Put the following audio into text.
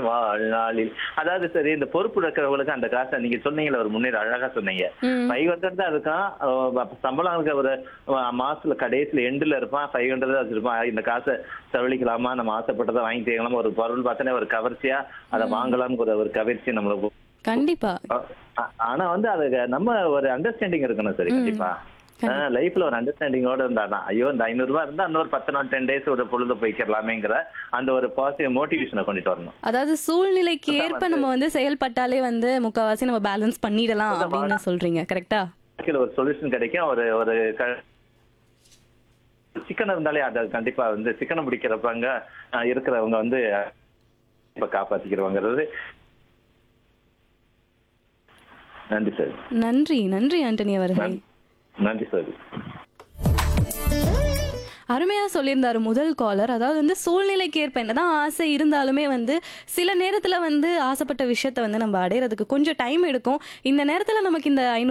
வாழ்நாளில் அதாவது சரி இந்த பொறுப்பு இருக்கிறவங்களுக்கு அந்த காசை நீங்க சொன்னீங்கல்ல ஒரு முன்னேற அழகா சொன்னீங்க ம். ஃபைவ் ஹண்ட்ரட் தான் இருக்கான் அஹ் அப்ப சம்பளம் இருக்க ஒரு அஹ் மாசத்துல கடைசியில எண்டுல இருப்பான் ஃபைவ் ஹண்ட்ரட் தான் வச்சிருப்பான் இந்த காசை செலவழிக்கலாமா நம்ம ஆசைப்பட்டதை வாங்கி தேங்கலாமா ஒரு பொருள் பார்த்தோன்னே ஒரு கவர்ச்சியா அதை வாங்கலாம்னு ஒரு ஒரு கவர்ச்சி நம்மளுக்கு கண்டிப்பா ஆ- ஆனா வந்து அது நம்ம ஒரு அண்டர்ஸ்டாண்டிங் இருக்கணும் சரி கண்டிப்பா லைஃப்ல ஒரு அண்டர்ஸ்டாண்டிங்கோட இருந்தாதான் ஐயோ இந்த ஐநூறு ரூபாய் இருந்தா இன்னொரு பத்து நாள் டென் டேஸ் ஒரு பொழுது போய்க்கலாமேங்கிற அந்த ஒரு பாசிட்டிவ் மோட்டிவேஷனை கொண்டுட்டு வரணும் அதாவது சூழ்நிலைக்கு ஏற்ப நம்ம வந்து செயல்பட்டாலே வந்து முக்காவாசி நம்ம பேலன்ஸ் பண்ணிடலாம் அப்படின்னு சொல்றீங்க கரெக்டா வாழ்க்கையில ஒரு சொல்யூஷன் கிடைக்கும் ஒரு ஒரு க- சிக்கன் இருந்தாலே அது கண்டிப்பா வந்து சிக்கனை பிடிக்கிறப்பங்க அஹ், இருக்கிறவங்க வந்து இப்ப காப்பாத்திக்கிறவங்கிறது நன்றி சார் நன்றி நன்றி ஆண்டனி அவர்கள் நன்றி சார் அருமையா சொல்லியிருந்தாரு முதல் காலர் அதாவது வந்து சூழ்நிலைக்கு ஏற்ப என்னதான் ஆசை இருந்தாலுமே வந்து சில நேரத்துல வந்து ஆசைப்பட்ட விஷயத்த வந்து நம்ம அடையிறதுக்கு கொஞ்சம் டைம் எடுக்கும் இந்த நேரத்துல நமக்கு இந்த ஐநூறு